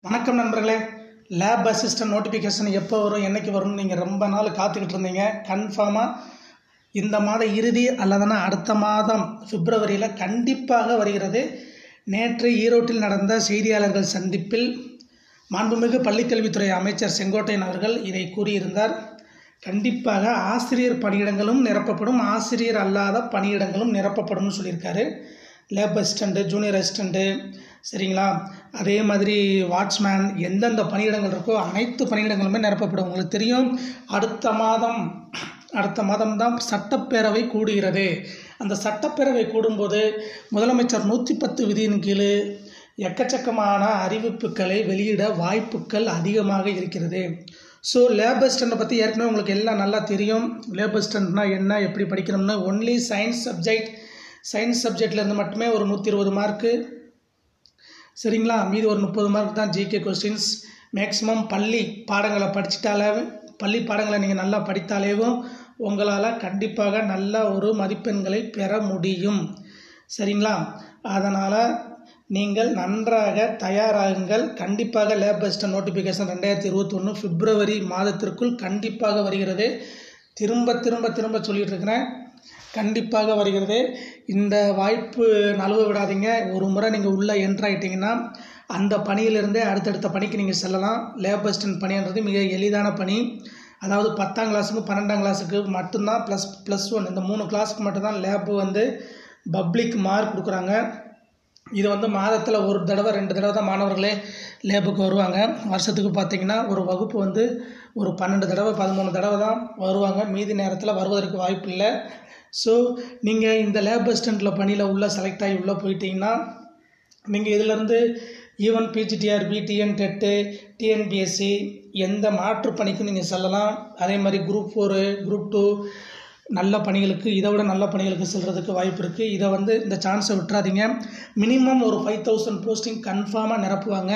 வணக்கம் நண்பர்களே lab assistant notification எப்போ வரும் என்னைக்கு வரும்னு நீங்கள் ரொம்ப நாள் காத்துக்கிட்டு இருந்தீங்க கன்ஃபார்மாக இந்த மாத இறுதி அல்லதுனா அடுத்த மாதம் பிப்ரவரியில் கண்டிப்பாக வருகிறது நேற்று ஈரோட்டில் நடந்த செய்தியாளர்கள் சந்திப்பில் மாண்புமிகு பள்ளிக்கல்வித்துறை அமைச்சர் செங்கோட்டையன் அவர்கள் இதை கூறியிருந்தார் கண்டிப்பாக ஆசிரியர் பணியிடங்களும் நிரப்பப்படும் ஆசிரியர் அல்லாத பணியிடங்களும் நிரப்பப்படும்னு சொல்லியிருக்காரு லேப் அசிஸ்டண்ட்டு ஜூனியர் அசிஸ்டண்ட்டு சரிங்களா அதே மாதிரி வாட்ச்மேன் எந்தெந்த பணியிடங்கள் இருக்கோ அனைத்து பணியிடங்களுமே நிரப்பப்படும் உங்களுக்கு தெரியும் அடுத்த மாதம் அடுத்த மாதம் தான் சட்டப்பேரவை கூடுகிறது அந்த சட்டப்பேரவை கூடும்போது முதலமைச்சர் நூற்றி பத்து விதியின் கீழ் எக்கச்சக்கமான அறிவிப்புகளை வெளியிட வாய்ப்புகள் அதிகமாக இருக்கிறது ஸோ லேப் அசிஸ்டண்ட்டை பற்றி ஏற்கனவே உங்களுக்கு எல்லாம் நல்லா தெரியும் லேப் அசிஸ்டண்ட்னா என்ன எப்படி படிக்கணும்னா ஒன்லி சயின்ஸ் சப்ஜெக்ட் சயின்ஸ் சப்ஜெக்ட்லேருந்து மட்டுமே ஒரு நூற்றி இருபது மார்க்கு சரிங்களா மீதி ஒரு முப்பது மார்க் தான் ஜிகே கொஸ்டின்ஸ் மேக்ஸிமம் பள்ளி பாடங்களை படிச்சிட்டாலே பள்ளி பாடங்களை நீங்கள் நல்லா படித்தாலேவும் உங்களால் கண்டிப்பாக நல்ல ஒரு மதிப்பெண்களை பெற முடியும் சரிங்களா அதனால் நீங்கள் நன்றாக தயாராகுங்கள் கண்டிப்பாக லேப் அசிஸ்டன்ட் நோட்டிஃபிகேஷன் ரெண்டாயிரத்தி இருபத்தொன்று பிப்ரவரி மாதத்திற்குள் கண்டிப்பாக வருகிறது திரும்ப திரும்ப திரும்ப சொல்லிட்டு இருக்கிறேன் கண்டிப்பாக வருகிறது இந்த வாய்ப்பு நழுவ விடாதீங்க ஒரு முறை நீங்கள் உள்ளே என்ட்ராயிட்டீங்கன்னா அந்த பணியிலிருந்தே அடுத்தடுத்த பணிக்கு நீங்கள் செல்லலாம் லேப் அசிஸ்டன்ட் பணின்றது மிக எளிதான பணி அதாவது பத்தாம் கிளாஸுக்கு பன்னெண்டாம் கிளாஸுக்கு மட்டும்தான் ப்ளஸ் ப்ளஸ் ஒன் இந்த மூணு கிளாஸுக்கு மட்டும்தான் லேப்பு வந்து பப்ளிக் மார்க் கொடுக்குறாங்க இது வந்து மாதத்தில் ஒரு தடவை ரெண்டு தடவை தான் மாணவர்களே லேபுக்கு வருவாங்க வருஷத்துக்கு பார்த்தீங்கன்னா ஒரு வகுப்பு வந்து ஒரு பன்னெண்டு தடவை பதிமூணு தடவை தான் வருவாங்க மீதி நேரத்தில் வருவதற்கு வாய்ப்பு இல்லை ஸோ நீங்கள் இந்த லேப் அசிஸ்டண்ட்டில் பணியில் உள்ளே செலக்ட் ஆகி உள்ளே போயிட்டீங்கன்னா நீங்கள் இதிலேருந்து even PGTRB TN TET TNPSC எந்த மாற்று பணிக்கும் நீங்கள் செல்லலாம் அதே மாதிரி குரூப் ஃபோரு குரூப் டூ நல்ல பணிகளுக்கு இதை விட நல்ல பணிகளுக்கு செல்கிறதுக்கு வாய்ப்பு இருக்குது இதை வந்து இந்த சான்ஸை விட்டுறாதீங்க மினிமம் ஒரு ஃபைவ் தௌசண்ட் போஸ்டிங் கன்ஃபார்மாக நிரப்புவாங்க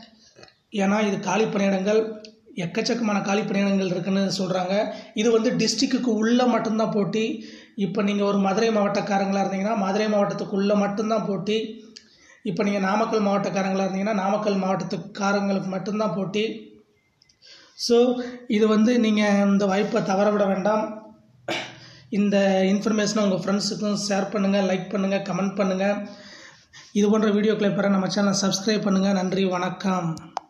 ஏன்னா இது காலி பணியிடங்கள் எக்கச்சக்கமான காலி பணியிடங்கள் இருக்குன்னு சொல்கிறாங்க இது வந்து டிஸ்ட்ரிக்ட்டுக்கு உள்ளே மட்டும்தான் போட்டி இப்போ நீங்கள் ஒரு மதுரை மாவட்டக்காரங்களாக இருந்தீங்கன்னா மதுரை மாவட்டத்துக்குள்ளே மட்டும்தான் போட்டி இப்போ நீங்கள் நாமக்கல் மாவட்டக்காரங்களாக இருந்தீங்கன்னா நாமக்கல் மாவட்டத்துக்காரங்களுக்கு மட்டும்தான் போட்டி ஸோ இது வந்து நீங்கள் இந்த வாய்ப்பை தவற விட வேண்டாம் இந்த இன்ஃபர்மேஷனை உங்கள் ஃப்ரெண்ட்ஸுக்கும் ஷேர் பண்ணுங்கள் லைக் பண்ணுங்கள் கமெண்ட் பண்ணுங்கள் இது போன்ற வீடியோக்களை பெற நம்ம சேனலை சப்ஸ்கிரைப் பண்ணுங்கள் நன்றி வணக்கம்